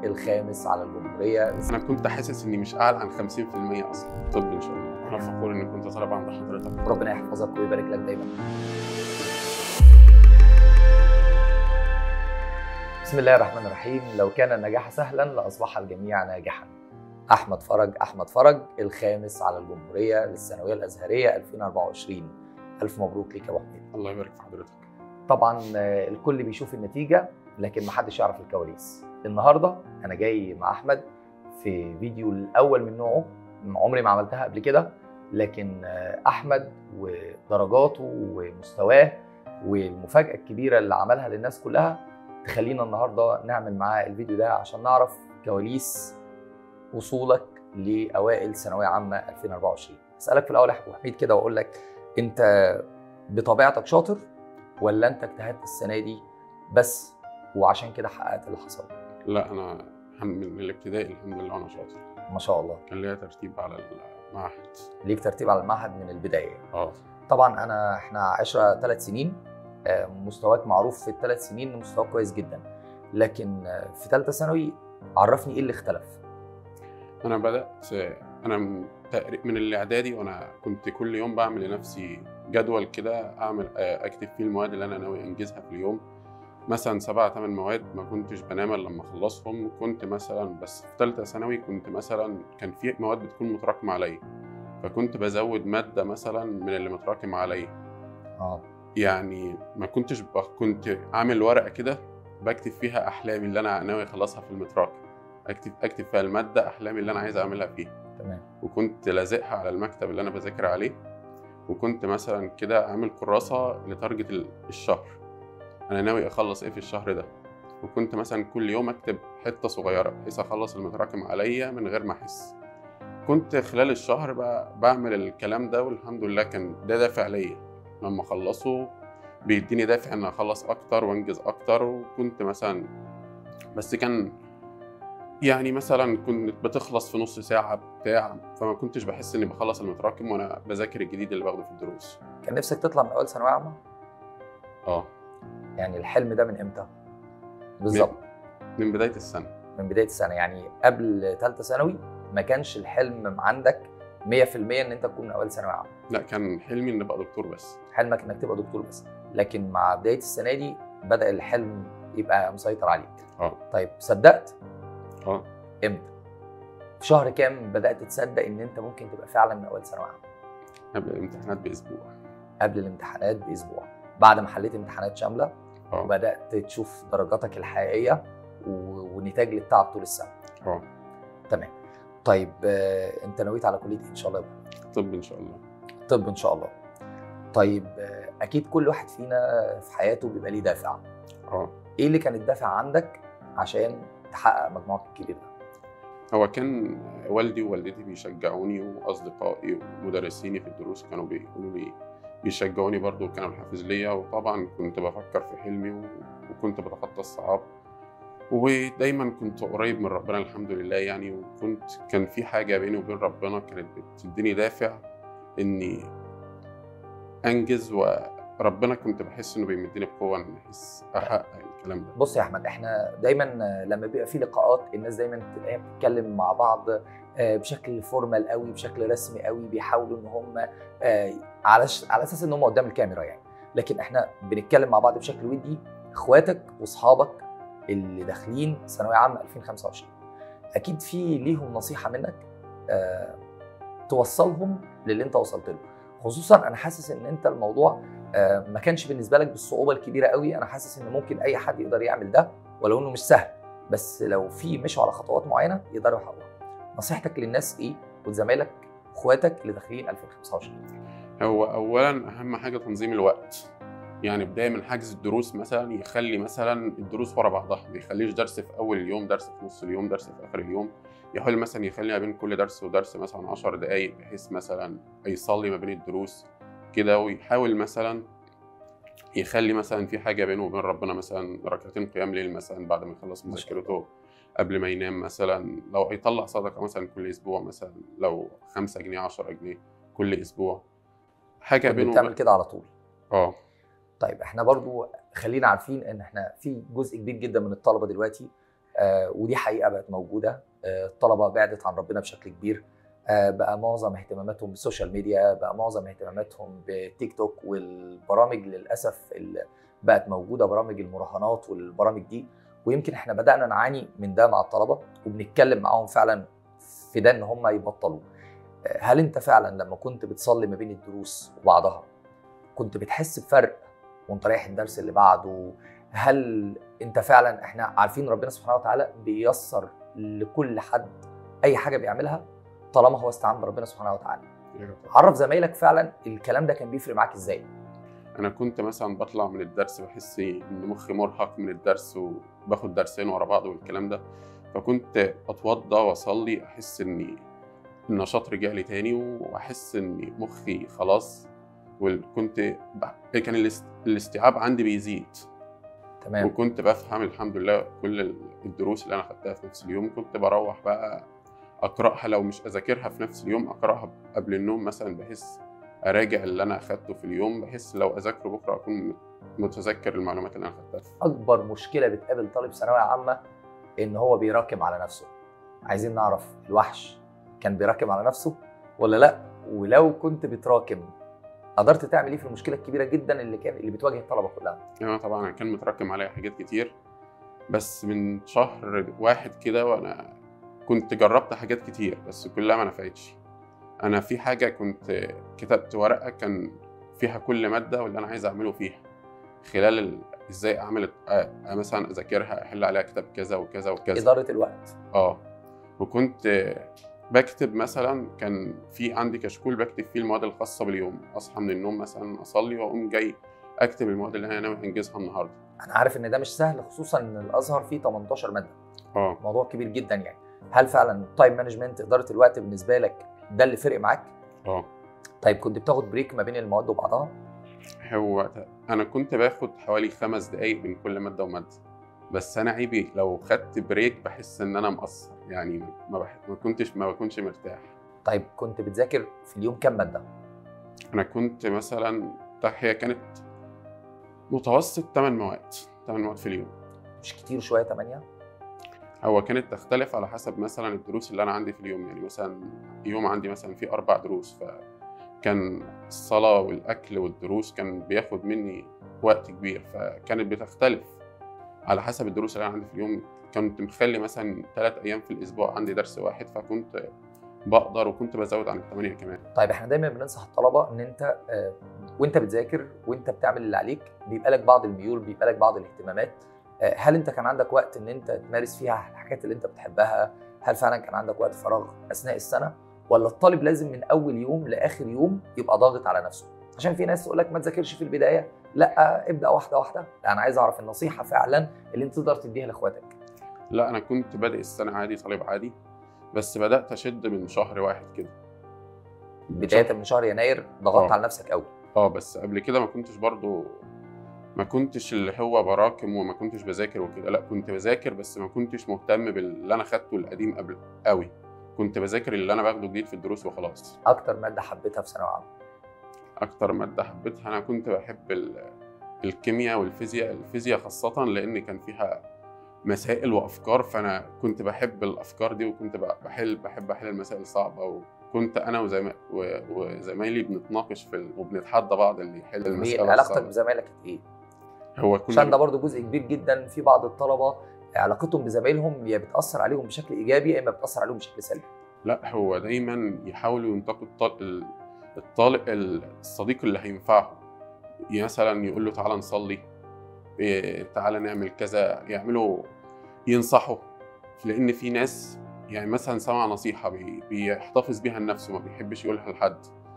الخامس على الجمهوريه انا كنت حاسس اني مش اعلى عن 50% اصلا طب ان شاء الله انا فخور اني كنت طالب عند حضرتك ربنا يحفظك ويبارك لك دايما بسم الله الرحمن الرحيم لو كان النجاح سهلا لاصبح الجميع ناجحا احمد فرج احمد فرج الخامس على الجمهوريه للثانويه الازهريه 2024 الف مبروك ليك يا ابو حميد الله يبارك في حضرتك طبعا آه، الكل بيشوف النتيجه لكن محدش يعرف الكواليس النهارده انا جاي مع احمد في فيديو الاول من نوعه عمري ما عملتها قبل كده لكن آه، احمد ودرجاته ومستواه والمفاجاه الكبيره اللي عملها للناس كلها تخلينا النهارده نعمل معاه الفيديو ده عشان نعرف كواليس وصولك لاوائل ثانويه عامه 2024 اسالك في الاول يا ابو حميد كده واقول لك انت بطبيعتك شاطر ولا انت اجتهدت السنه دي بس وعشان كده حققت اللي حصل لا انا الحمد- من الابتدائي الحمد لله انا شاطر ما شاء الله كان ليا ترتيب على المعهد ليك ترتيب على المعهد من البدايه اه طبعا انا احنا عشرة ثلاث سنين آه، مستواك معروف في الثلاث سنين إن مستواك كويس جدا لكن آه، في ثالثه ثانوي عرفني ايه اللي اختلف انا بدات انا من تقريب- من الاعدادي وانا كنت كل يوم بعمل لنفسي جدول كده اعمل آه، اكتب فيه المواد اللي انا ناوي انجزها في اليوم مثلا سبعة ثمان مواد ما كنتش بنام الا لما اخلصهم كنت مثلا بس في ثالثه ثانوي كنت مثلا كان في مواد بتكون متراكمه عليا فكنت بزود ماده مثلا من اللي متراكم عليا اه يعني ما كنتش ب... كنت عامل ورقه كده بكتب فيها احلامي اللي انا ناوي اخلصها في المتراكم اكتب اكتب فيها الماده احلامي اللي انا عايز اعملها فيها تمام وكنت لازقها على المكتب اللي انا بذاكر عليه وكنت مثلا كده عامل كراسه لتارجت ال- الشهر انا ناوي اخلص ايه في الشهر ده وكنت مثلا كل يوم اكتب حته صغيره بحيث اخلص المتراكم عليا من غير ما احس كنت خلال الشهر بقى بعمل الكلام ده والحمد لله كان ده دافع ليا لما اخلصه بيديني دافع ان اخلص اكتر وانجز اكتر وكنت مثلا بس كان يعني مثلا كنت بتخلص في نص ساعة بتاع فما كنتش بحس اني بخلص المتراكم وانا بذاكر الجديد اللي باخده في الدروس كان نفسك تطلع من اول ثانويه عامه اه يعني الحلم ده من امتى بالظبط من بداية السنة من بدايه السنه يعني قبل ثالثه ثانوي ما كانش الحلم عندك 100% ان انت تكون من اول ثانويه عامه لا كان حلمي اني ابقى دكتور بس حلمك انك تبقى دكتور بس لكن مع بدايه السنه دي بدا الحلم يبقى مسيطر عليك اه طيب صدقت اه امتى في شهر كام بدات تصدق ان انت ممكن تبقى فعلا من اول ثانويه عامه قبل الامتحانات باسبوع قبل الامتحانات باسبوع بعد ما حليت امتحانات شامله اه وبدات تشوف درجاتك الحقيقيه و- ونتاج للتعب طول السنه اه تمام طيب آه، انت نويت على كليه إيه ان شاء الله يا أبو؟ طب ان شاء الله طب ان شاء الله طيب آه، اكيد كل واحد فينا في حياته بيبقى ليه دافع اه ايه اللي كان الدافع عندك عشان تحقق مجموعك الكبير ده هو كان والدي ووالدتي بيشجعوني واصدقائي ومدرسيني في الدروس كانوا بيقولوا لي بيشجعوني برضو كانوا الحافز ليا وطبعا كنت بفكر في حلمي و- وكنت بتخطى الصعاب ودايما كنت قريب من ربنا الحمد لله يعني وكنت كان في حاجة بيني وبين ربنا كانت بتديني دافع اني انجز وربنا كنت بحس انه بيمدني بقوة ان احس احقق الكلام ده بص يا احمد احنا دايما لما بيبقى في لقاءات الناس دايما تلاقيها بتتكلم مع بعض آه، بشكل فورمال قوي بشكل رسمي قوي بيحاولوا ان هم آه، على ش- على اساس ان هم قدام الكاميرا يعني لكن احنا بنتكلم مع بعض بشكل ودي اخواتك واصحابك اللي داخلين ثانويه عامه 2025 اكيد في ليهم نصيحه منك آه، توصلهم للي انت وصلت له خصوصا انا حاسس ان انت الموضوع آه، ما كانش بالنسبه لك بالصعوبه الكبيره قوي انا حاسس ان ممكن اي حد يقدر يعمل ده ولو انه مش سهل بس لو في مشوا على خطوات معينه يقدروا يحققوها نصيحتك للناس ايه ولزمايلك اخواتك اللي داخلين 2025 هو اولا اهم حاجه تنظيم الوقت يعني بدايه من حجز الدروس مثلا يخلي مثلا الدروس ورا بعضها ما يخليش درس في اول اليوم درس في نص اليوم درس في اخر اليوم يحاول مثلا يخلي ما بين كل درس ودرس مثلا 10 دقائق بحيث مثلا يصلي ما بين الدروس كده ويحاول مثلا يخلي مثلا في حاجه بينه وبين ربنا مثلا ركعتين قيام ليل مثلا بعد ما يخلص ما شاء مذاكرته قبل ما ينام مثلا لو هيطلع صدقه مثلا كل اسبوع مثلا لو 5 جنيه 10 جنيه كل اسبوع حاجه كنت بينه بتعمل وبين كده على طول اه طيب احنا برضو خلينا عارفين ان احنا في جزء كبير جدا من الطلبه دلوقتي آه، ودي حقيقه بقت موجوده آه، الطلبه بعدت عن ربنا بشكل كبير آه، بقى معظم اهتماماتهم بالسوشيال ميديا بقى معظم اهتماماتهم بالتيك توك والبرامج للاسف اللي بقت موجوده برامج المراهنات والبرامج دي ويمكن احنا بدانا نعاني من ده مع الطلبه وبنتكلم معاهم فعلا في ده ان هم يبطلوا آه، هل انت فعلا لما كنت بتصلي ما بين الدروس وبعضها كنت بتحس بفرق وانت رايح الدرس اللي بعده هل انت فعلا احنا عارفين ربنا سبحانه وتعالى بيسر لكل حد اي حاجه بيعملها طالما هو استعان بربنا سبحانه وتعالى عرف زمايلك فعلا الكلام ده كان بيفرق معاك ازاي انا كنت مثلا بطلع من الدرس بحس ان مخي مرهق من الدرس وباخد درسين ورا بعض والكلام ده فكنت اتوضى واصلي احس اني النشاط رجع لي تاني واحس ان مخي خلاص وكنت ب- كان الاست- الاستيعاب عندي بيزيد تمام وكنت بفهم الحمد لله كل الدروس اللي انا خدتها في نفس اليوم كنت بروح بقى اقراها لو مش اذاكرها في نفس اليوم اقراها قبل النوم مثلا بحيث اراجع اللي انا اخدته في اليوم بحيث لو اذاكره بكره اكون متذكر المعلومات اللي انا خدتها اكبر مشكله بتقابل طالب ثانويه عامه ان هو بيراكم على نفسه عايزين نعرف الوحش كان بيراكم على نفسه ولا لا ولو كنت بتراكم قدرت تعمل ايه في المشكله الكبيره جدا اللي كان اللي بتواجه الطلبه كلها يعني أنا طبعا كان متراكم عليا حاجات كتير بس من شهر واحد كده وانا كنت جربت حاجات كتير بس كلها ما نفعتش انا في حاجه كنت كتبت ورقه كان فيها كل ماده واللي انا عايز اعمله فيها خلال ال... ازاي اعمل آه مثلا اذاكرها احل عليها كتاب كذا وكذا وكذا اداره الوقت اه وكنت بكتب مثلا كان في عندي كشكول بكتب فيه المواد الخاصه باليوم اصحى من النوم مثلا اصلي واقوم جاي اكتب المواد اللي انا ناوي انجزها النهارده انا عارف ان ده مش سهل خصوصا ان الازهر فيه 18 ماده اه موضوع كبير جدا يعني هل فعلا التايم مانجمنت اداره الوقت بالنسبه لك ده اللي فرق معاك اه طيب كنت بتاخد بريك ما بين المواد وبعضها هو انا كنت باخد حوالي خمس دقايق بين كل ماده وماده بس انا عيبي لو خدت بريك بحس ان انا مقصر يعني ما, بح... ما كنتش ما بكونش مرتاح طيب كنت بتذاكر في اليوم كام ماده انا كنت مثلا هي كانت متوسط 8 مواد 8 مواد في اليوم مش كتير شويه 8 هو كانت تختلف على حسب مثلا الدروس اللي انا عندي في اليوم يعني مثلا يوم عندي مثلا فيه اربع دروس فكان الصلاه والاكل والدروس كان بياخد مني وقت كبير فكانت بتختلف على حسب الدروس اللي انا عندي في اليوم كنت مخلي مثلا ثلاث ايام في الاسبوع عندي درس واحد فكنت بقدر وكنت بزود عن الثمانيه كمان طيب احنا دايما بننصح الطلبه ان انت آه، وانت بتذاكر وانت بتعمل اللي عليك بيبقى لك بعض الميول بيبقى لك بعض الاهتمامات آه، هل انت كان عندك وقت ان انت تمارس فيها الحاجات اللي انت بتحبها هل فعلا كان عندك وقت فراغ اثناء السنه ولا الطالب لازم من اول يوم لاخر يوم يبقى ضاغط على نفسه عشان في ناس تقول لك ما تذاكرش في البدايه لا ابدا واحده واحده لا انا عايز اعرف النصيحه فعلا اللي انت تقدر تديها لاخواتك لا انا كنت بادئ السنه عادي طالب عادي بس بدات اشد من شهر واحد كده بدايه من شهر يناير ضغطت آه. على نفسك قوي اه بس قبل كده ما كنتش برضو ما كنتش اللي هو براكم وما كنتش بذاكر وكده لا كنت بذاكر بس ما كنتش مهتم باللي انا خدته القديم قبل قوي كنت بذاكر اللي انا باخده جديد في الدروس وخلاص اكتر ماده حبيتها في ثانويه عامه اكتر ماده حبيتها انا كنت بحب ال- الكيمياء والفيزياء الفيزياء خاصه لان كان فيها مسائل وافكار فانا كنت بحب الافكار دي وكنت ب- بحل بحب احل المسائل الصعبه وكنت انا وزما- و- وزمايلي بنتناقش في ال- وبنتحدى بعض اللي يحل مين المساله علاقتك الصعبه بزمايلك كانت ايه؟ هو كنا عشان ده برضه جزء كبير جدا في بعض الطلبه علاقتهم بزمايلهم يا بتاثر عليهم بشكل ايجابي يا اما بتاثر عليهم بشكل سلبي لا هو دايما يحاولوا ينتقوا الطالب الطالب الصديق اللي هينفعه يعني مثلا يقول له تعالى نصلي إيه، تعالى نعمل كذا يعملوا ينصحوا لان في ناس يعني مثلا سمع نصيحه بي- بيحتفظ بيها لنفسه ما بيحبش يقولها لحد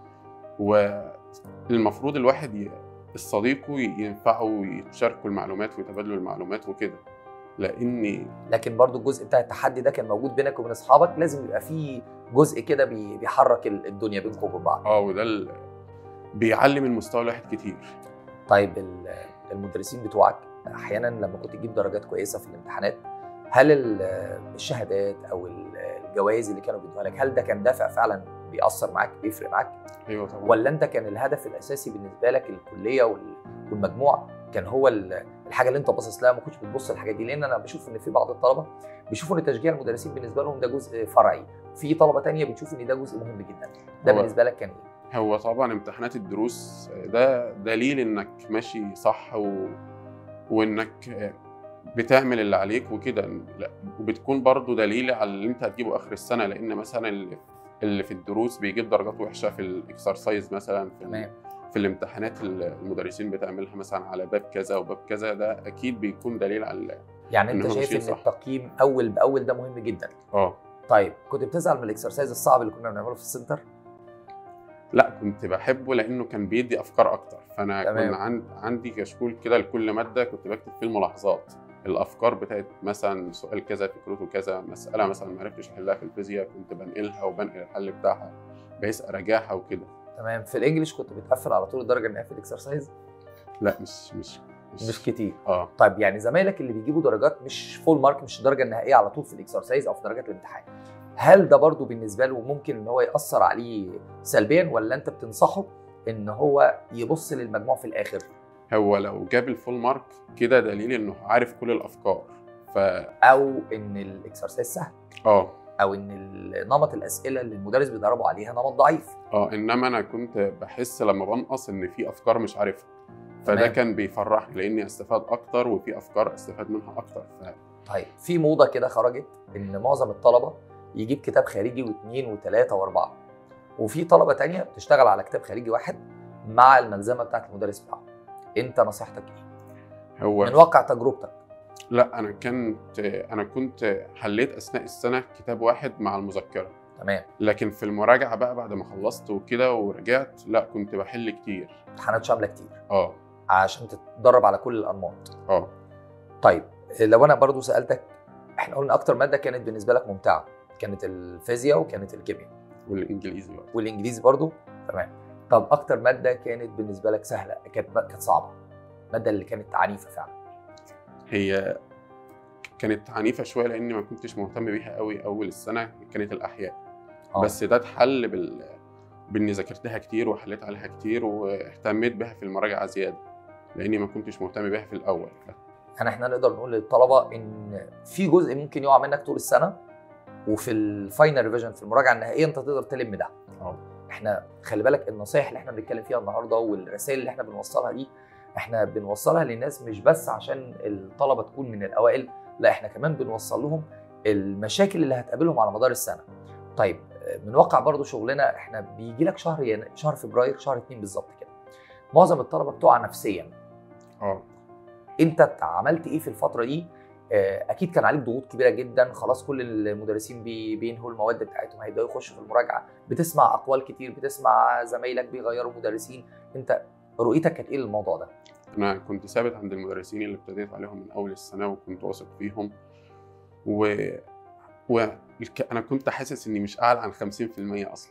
والمفروض الواحد ي... الصديقه ينفعه ويتشاركوا المعلومات ويتبادلوا المعلومات وكده لان لكن برضه الجزء بتاع التحدي ده كان موجود بينك وبين اصحابك لازم يبقى فيه جزء كده بي- بيحرك ال- الدنيا بينكم وبين بعض اه وده ال... بيعلم المستوى الواحد كتير طيب ال- المدرسين بتوعك احيانا لما كنت تجيب درجات كويسه في الامتحانات هل ال- الشهادات او ال- الجوائز اللي كانوا بيدوها لك هل ده كان دافع فعلا بيأثر معاك بيفرق معاك ايوه طبعا ولا انت كان الهدف الاساسي بالنسبه لك الكليه وال- والمجموع كان هو ال- الحاجه اللي انت باصص لها ما كنتش بتبص للحاجات دي لان انا بشوف ان في بعض الطلبه بيشوفوا ان تشجيع المدرسين بالنسبه لهم ده جزء فرعي في طلبه تانية بتشوف ان ده جزء مهم جدا ده هو- بالنسبه لك كان ايه هو طبعا امتحانات الدروس ده دليل انك ماشي صح و... وانك بتعمل اللي عليك وكده لا، وبتكون برضو دليل على اللي انت هتجيبه اخر السنه لان مثلا اللي اللي في الدروس بيجيب درجات وحشه في الاكسرسايز مثلا في ال- تمام في الامتحانات اللي المدرسين بتعملها مثلا على باب كذا وباب كذا ده اكيد بيكون دليل على يعني إن انت هم شايف ماشيين ان صح. التقييم اول باول ده مهم جدا اه طيب كنت بتزعل من الاكسرسايز الصعب اللي كنا بنعمله في السنتر لا كنت بحبه لانه كان بيدي افكار اكتر فانا تمام. كان عن... عندي كشكول كده لكل ماده كنت بكتب فيه الملاحظات الافكار بتاعت مثلا سؤال كذا فكرته كذا مساله مثلا ما عرفتش احلها في الفيزياء كنت بنقلها وبنقل الحل بتاعها بحيث اراجعها وكده تمام في الانجليش كنت بتقفل على طول الدرجه النهائيه في الاكسرسايز لا مش مش مش كتير اه طيب يعني زمايلك اللي بيجيبوا درجات مش فول مارك مش الدرجه النهائيه على طول في الاكسرسايز او في درجات الامتحان هل ده برضو بالنسبه له ممكن ان هو ياثر عليه سلبيا ولا انت بتنصحه ان هو يبص للمجموع في الاخر هو لو جاب الفول مارك كده دليل انه عارف كل الافكار ف او ان الاكسرسايز سهل اه او ان ال- نمط الاسئله اللي المدرس بيدربه عليها نمط ضعيف اه انما انا كنت بحس لما بنقص ان في افكار مش عارفها فده تمام. كان بيفرحني لاني استفاد اكتر وفي افكار استفاد منها اكتر ف... طيب في موضه كده خرجت ان معظم الطلبه يجيب كتاب خارجي واثنين وثلاثه واربعه وفي طلبه تانية بتشتغل على كتاب خارجي واحد مع الملزمه بتاعت المدرس بتاعه انت نصيحتك ايه هو من واقع تجربتك لا انا كنت انا كنت حليت اثناء السنه كتاب واحد مع المذكره تمام لكن في المراجعه بقى بعد ما خلصت وكده ورجعت لا كنت بحل كتير امتحانات شامله كتير اه عشان تتدرب على كل الانماط اه طيب لو انا برضو سالتك احنا قلنا اكتر ماده كانت بالنسبه لك ممتعه كانت الفيزياء وكانت الكيمياء والانجليزي برضه والانجليزي برضو تمام طب اكتر ماده كانت بالنسبه لك سهله كانت كانت صعبه الماده اللي كانت عنيفه فعلا هي كانت عنيفه شويه لاني ما كنتش مهتم بيها قوي اول السنه كانت الاحياء آه. بس ده اتحل بال باني ذاكرتها كتير وحليت عليها كتير واهتميت بها في المراجعه زياده لاني ما كنتش مهتم بيها في الاول يعني احنا نقدر نقول للطلبه ان في جزء ممكن يقع منك طول السنه وفي الفاينل ريفيجن في المراجعه النهائيه انت تقدر تلم ده اه احنا خلي بالك النصايح اللي احنا بنتكلم فيها النهارده والرسائل اللي احنا بنوصلها دي احنا بنوصلها للناس مش بس عشان الطلبه تكون من الاوائل لا احنا كمان بنوصل لهم المشاكل اللي هتقابلهم على مدار السنه طيب من واقع برضو شغلنا احنا بيجي لك شهر ين... شهر فبراير شهر اتنين بالظبط كده معظم الطلبه بتقع نفسيا اه انت عملت ايه في الفتره دي آه، اكيد كان عليك ضغوط كبيره جدا خلاص كل المدرسين بي- بينهوا المواد بتاعتهم هيبداوا يخشوا في المراجعه بتسمع اقوال كتير بتسمع زمايلك بيغيروا مدرسين انت رؤيتك كانت ايه للموضوع ده انا كنت ثابت عند المدرسين اللي ابتديت عليهم من اول السنه وكنت واثق فيهم و و الك- انا كنت حاسس اني مش اعلى عن 50% اصلا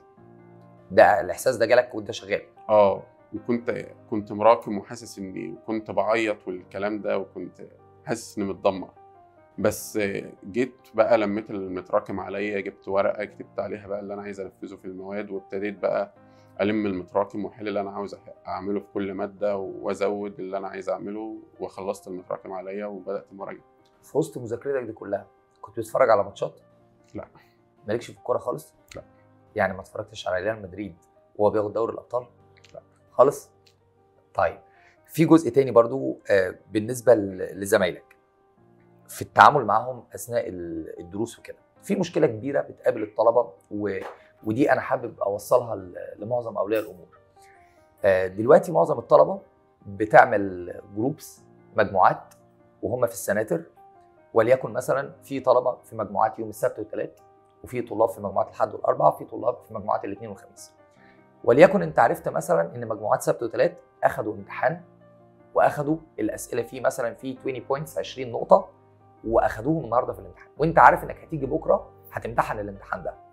ده الاحساس ده جالك وانت شغال اه وكنت كنت مراكم وحاسس اني كنت بعيط والكلام ده وكنت حاسس اني متدمر بس جيت بقى لميت المتراكم عليا جبت ورقه كتبت عليها بقى اللي انا عايز انفذه في المواد وابتديت بقى الم المتراكم واحل اللي انا عاوز اعمله في كل ماده وازود اللي انا عايز اعمله وخلصت المتراكم عليا وبدات المراجعه في وسط مذاكرتك دي كلها كنت بتتفرج على ماتشات لا. مالكش في الكوره خالص لا. يعني ما اتفرجتش على ريال مدريد وهو بياخد دوري الابطال لا. خالص طيب في جزء تاني برضو آه، بالنسبه ل- لزمايلك في التعامل معاهم اثناء ال- الدروس وكده في مشكله كبيره بتقابل الطلبه و... ودي انا حابب اوصلها ل- لمعظم اولياء الامور آه، دلوقتي معظم الطلبه بتعمل جروبس مجموعات وهم في السناتر وليكن مثلا في طلبه في مجموعات يوم السبت والثلاث وفي طلاب في مجموعات الاحد والاربعاء وفي طلاب في مجموعات الاثنين والخميس وليكن انت عرفت مثلا ان مجموعات سبت وثلاث اخذوا امتحان واخذوا الاسئله فيه مثلا في 20 بوينتس 20 نقطه واخذوهم النهارده في الامتحان وانت عارف انك هتيجي بكره هتمتحن الامتحان ده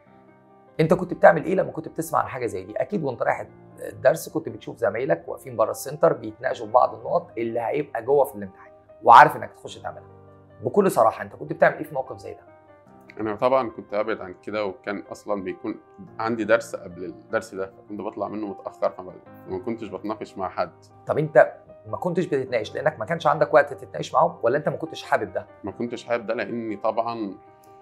انت كنت بتعمل ايه لما كنت بتسمع عن حاجه زي دي اكيد وانت رايح الدرس كنت بتشوف زمايلك واقفين بره السنتر بيتناقشوا في بعض النقط اللي هيبقى جوه في الامتحان وعارف انك تخش تعملها بكل صراحه انت كنت بتعمل ايه في موقف زي ده انا طبعا كنت ابعد عن كده وكان اصلا بيكون عندي درس قبل الدرس ده فكنت بطلع منه متاخر فما ما كنتش بتناقش مع حد طب انت ما كنتش بتتناقش لانك ما كانش عندك وقت تتناقش معاهم ولا انت ما كنتش حابب ده ما كنتش حابب ده لاني طبعا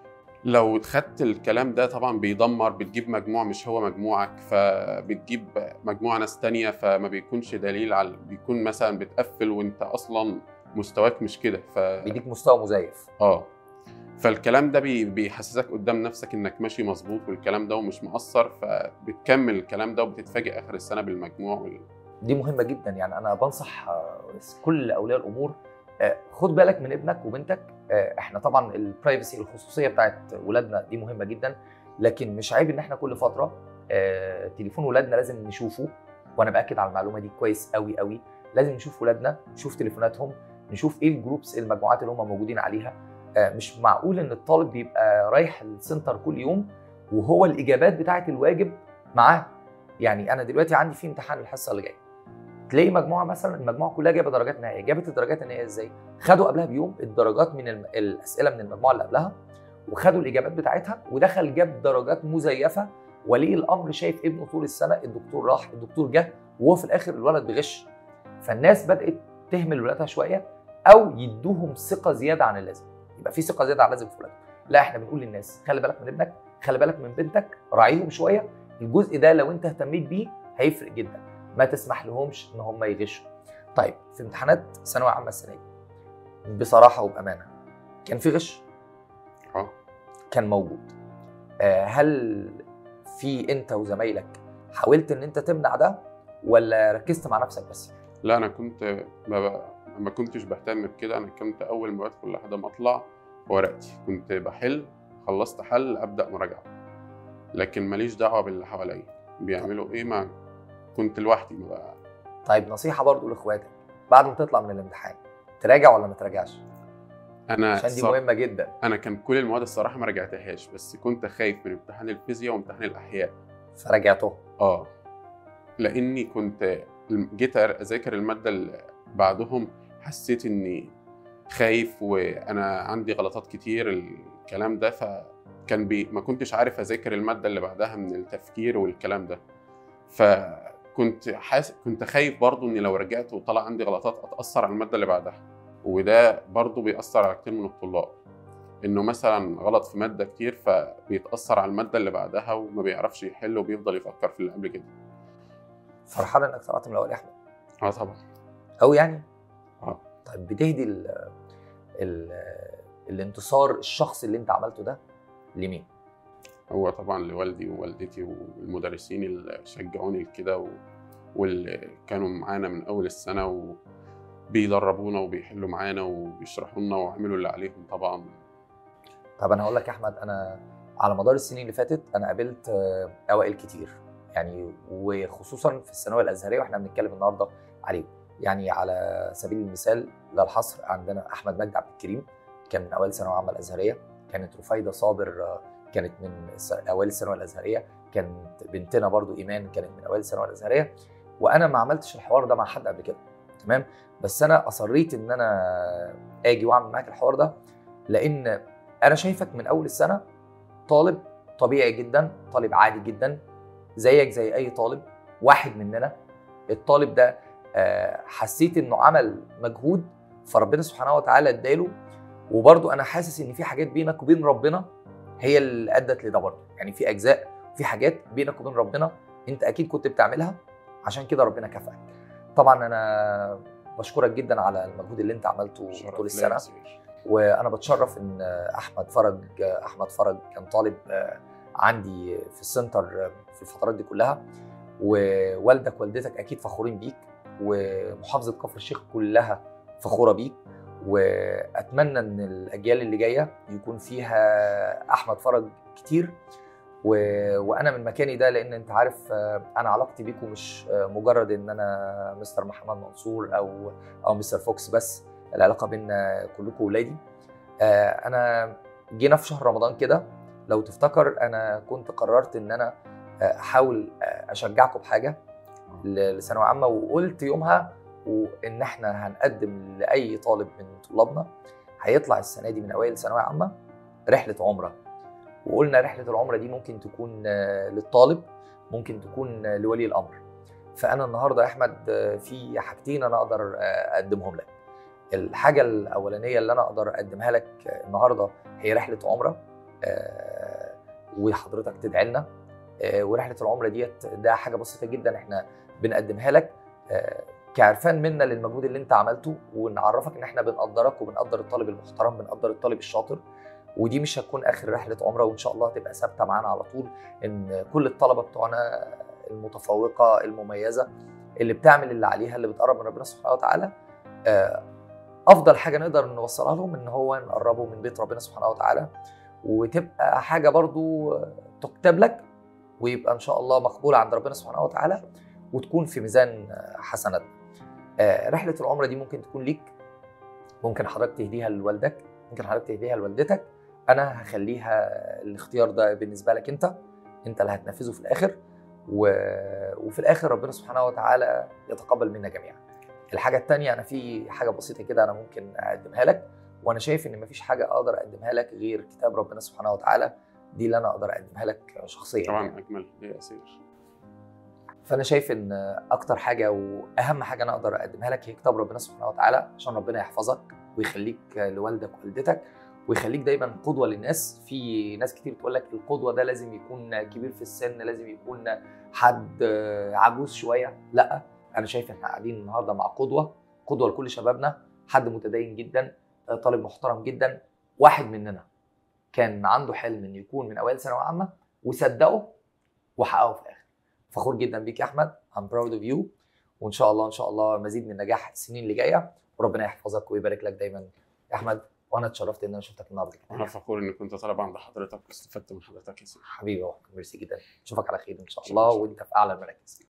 لو خدت الكلام ده طبعا بيدمر بتجيب مجموع مش هو مجموعك فبتجيب مجموعة ناس تانية فما بيكونش دليل على بيكون مثلا بتقفل وانت اصلا مستواك مش كده ف بيديك مستوى مزيف اه فالكلام ده بي- بيحسسك قدام نفسك انك ماشي مظبوط والكلام ده ومش مقصر فبتكمل الكلام ده وبتتفاجئ اخر السنه بالمجموع وال... دي مهمه جدا يعني انا بنصح آه، كل اولياء الامور آه، خد بالك من ابنك وبنتك آه، احنا طبعا البرايفسي الخصوصيه بتاعت ولادنا دي مهمه جدا لكن مش عيب ان احنا كل فتره آه، تليفون ولادنا لازم نشوفه وانا باكد على المعلومه دي كويس قوي قوي لازم نشوف ولادنا نشوف تليفوناتهم نشوف ايه الجروبس المجموعات اللي هم موجودين عليها آه، مش معقول ان الطالب بيبقى رايح السنتر كل يوم وهو الاجابات بتاعه الواجب معاه يعني انا دلوقتي عندي في امتحان الحصه اللي جايه تلاقي مجموعه مثلا المجموعه كلها جايبه درجات نهائيه جابت الدرجات النهائيه ازاي خدوا قبلها بيوم الدرجات من الم... الاسئله من المجموعه اللي قبلها وخدوا الاجابات بتاعتها ودخل جاب درجات مزيفه ولي الامر شايف ابنه طول السنه الدكتور راح الدكتور جه وهو في الاخر الولد بيغش فالناس بدات تهمل ولادها شويه او يدوهم ثقه زياده عن اللازم يبقى في ثقه زياده عن اللازم في ولادهم لا احنا بنقول للناس خلي بالك من ابنك خلي بالك من بنتك راعيهم شويه الجزء ده لو انت اهتميت بيه هيفرق جدا ما تسمح لهمش ان هم يغشوا طيب في امتحانات ثانويه عامه السنه دي بصراحه وبامانه كان في غش اه كان موجود آه، هل في انت وزمايلك حاولت ان انت تمنع ده ولا ركزت مع نفسك بس لا انا كنت ما, ما كنتش بهتم بكده انا كنت اول ما بدخل لحد ما اطلع ورقتي كنت بحل خلصت حل ابدا مراجعه لكن ماليش دعوه باللي حواليا بيعملوا ايه ما كنت لوحدي ما بقى طيب نصيحه برضو لاخواتك بعد ما تطلع من الامتحان تراجع ولا ما تراجعش انا عشان دي صار- مهمه جدا انا كان كل المواد الصراحه ما راجعتهاش بس كنت خايف من امتحان الفيزياء وامتحان الاحياء فراجعته اه لاني كنت جيت اذاكر الماده اللي بعدهم حسيت اني خايف وانا عندي غلطات كتير الكلام ده فكان بي ما كنتش عارف اذاكر الماده اللي بعدها من التفكير والكلام ده فكنت حاس كنت خايف برضو اني لو رجعت وطلع عندي غلطات اتاثر على الماده اللي بعدها وده برضو بيأثر على كتير من الطلاب انه مثلا غلط في ماده كتير فبيتاثر على الماده اللي بعدها وما بيعرفش يحل وبيفضل يفكر في اللي قبل كده فرحان انك طلعت من الاول يا احمد اه طبعا او يعني اه طيب بتهدي ال ال الانتصار الشخصي اللي انت عملته ده لمين؟ هو طبعا لوالدي ووالدتي والمدرسين اللي شجعوني لكده و... واللي كانوا معانا من اول السنه وبيدربونا وبيحلوا معانا وبيشرحوا لنا وعملوا اللي عليهم طبعا طب انا هقول لك يا احمد انا على مدار السنين اللي فاتت انا قابلت آه، اوائل كتير يعني وخصوصا في الثانويه الازهريه واحنا بنتكلم النهارده عليهم يعني على سبيل المثال لا الحصر عندنا احمد مجدي عبد الكريم كان من اوائل الثانويه العامه الازهريه كانت رفايده صابر آه، كانت من الس- اوائل الثانويه الازهريه كانت بنتنا برضو ايمان كانت من اوائل الثانويه الازهريه وانا ما عملتش الحوار ده مع حد قبل كده تمام بس انا اصريت ان انا اجي واعمل معاك الحوار ده لان انا شايفك من اول السنه طالب طبيعي جدا طالب عادي جدا زيك زي اي طالب واحد مننا الطالب ده آه، حسيت انه عمل مجهود فربنا سبحانه وتعالى اداله وبرضو انا حاسس ان في حاجات بينك وبين ربنا هي اللي ادت لده برضو يعني في اجزاء في حاجات بينك وبين ربنا انت اكيد كنت بتعملها عشان كده ربنا كافئك طبعا انا بشكرك جدا على المجهود اللي انت عملته شرف طول ليا السنه كتير. وانا بتشرف ان احمد فرج احمد فرج كان طالب عندي في السنتر في الفترات دي كلها ووالدك والدتك اكيد فخورين بيك ومحافظه كفر الشيخ كلها فخوره بيك واتمنى ان الاجيال اللي جايه يكون فيها احمد فرج كتير و... وانا من مكاني ده لان انت عارف انا علاقتي بيكم مش مجرد ان انا مستر محمد منصور او او مستر فوكس بس العلاقه بينا كلكم ولادي آه، انا جينا في شهر رمضان كده لو تفتكر انا كنت قررت ان انا آه، احاول آه، اشجعكم بحاجه ل- لثانويه عامه وقلت يومها وان احنا هنقدم لاي طالب من طلابنا هيطلع السنه دي من اوائل ثانويه عامه رحله عمره وقلنا رحله العمره دي ممكن تكون آه، للطالب ممكن تكون آه، لولي الامر فانا النهارده يا احمد آه، في حاجتين انا اقدر آه، اقدمهم لك الحاجه الاولانيه اللي انا اقدر اقدمها لك آه، النهارده هي رحله عمره آه، وحضرتك تدعي لنا آه، ورحله العمره ديت ده حاجه بسيطه جدا احنا بنقدمها لك آه، كعرفان منا للمجهود اللي انت عملته ونعرفك ان احنا بنقدرك وبنقدر الطالب المحترم بنقدر الطالب الشاطر ودي مش هتكون اخر رحله عمره وان شاء الله هتبقى ثابته معانا على طول ان كل الطلبه بتوعنا المتفوقه المميزه اللي بتعمل اللي عليها اللي بتقرب من ربنا سبحانه وتعالى آه، افضل حاجه نقدر نوصلها لهم ان هو نقربه من بيت ربنا سبحانه وتعالى وتبقى حاجه برضو تكتب لك ويبقى ان شاء الله مقبوله عند ربنا سبحانه وتعالى وتكون في ميزان حسنات آه، رحله العمره دي ممكن تكون ليك ممكن حضرتك تهديها لوالدك ممكن حضرتك تهديها لوالدتك انا هخليها الاختيار ده بالنسبه لك انت انت اللي هتنفذه في الاخر و... وفي الاخر ربنا سبحانه وتعالى يتقبل منا جميعا الحاجه الثانيه انا في حاجه بسيطه كده انا ممكن اقدمها لك وانا شايف ان مفيش حاجه اقدر اقدمها لك غير كتاب ربنا سبحانه وتعالى دي اللي انا اقدر اقدمها لك شخصيا يعني. طبعا اجمل يا اسير فانا شايف ان اكتر حاجه واهم حاجه انا اقدر اقدمها لك هي كتاب ربنا سبحانه وتعالى عشان ربنا يحفظك ويخليك لوالدك ووالدتك ويخليك دايما قدوه للناس في ناس كتير تقول لك القدوه ده لازم يكون كبير في السن لازم يكون حد عجوز شويه لا انا شايف ان احنا قاعدين النهارده مع قدوه قدوه لكل شبابنا حد متدين جدا طالب محترم جدا واحد مننا كان عنده حلم انه يكون من اوائل ثانويه عامه وصدقه وحققه في الاخر فخور جدا بيك يا احمد I'm proud of you وان شاء الله ان شاء الله مزيد من النجاح السنين اللي جايه وربنا يحفظك ويبارك لك دايما يا احمد وانا اتشرفت ان انا شفتك النهارده انا فخور اني كنت طالب عند حضرتك واستفدت من حضرتك يا سيدي حبيبي يا أحمد، ميرسي جدا اشوفك على خير ان شاء إن شاء الله. الله وانت في اعلى المراكز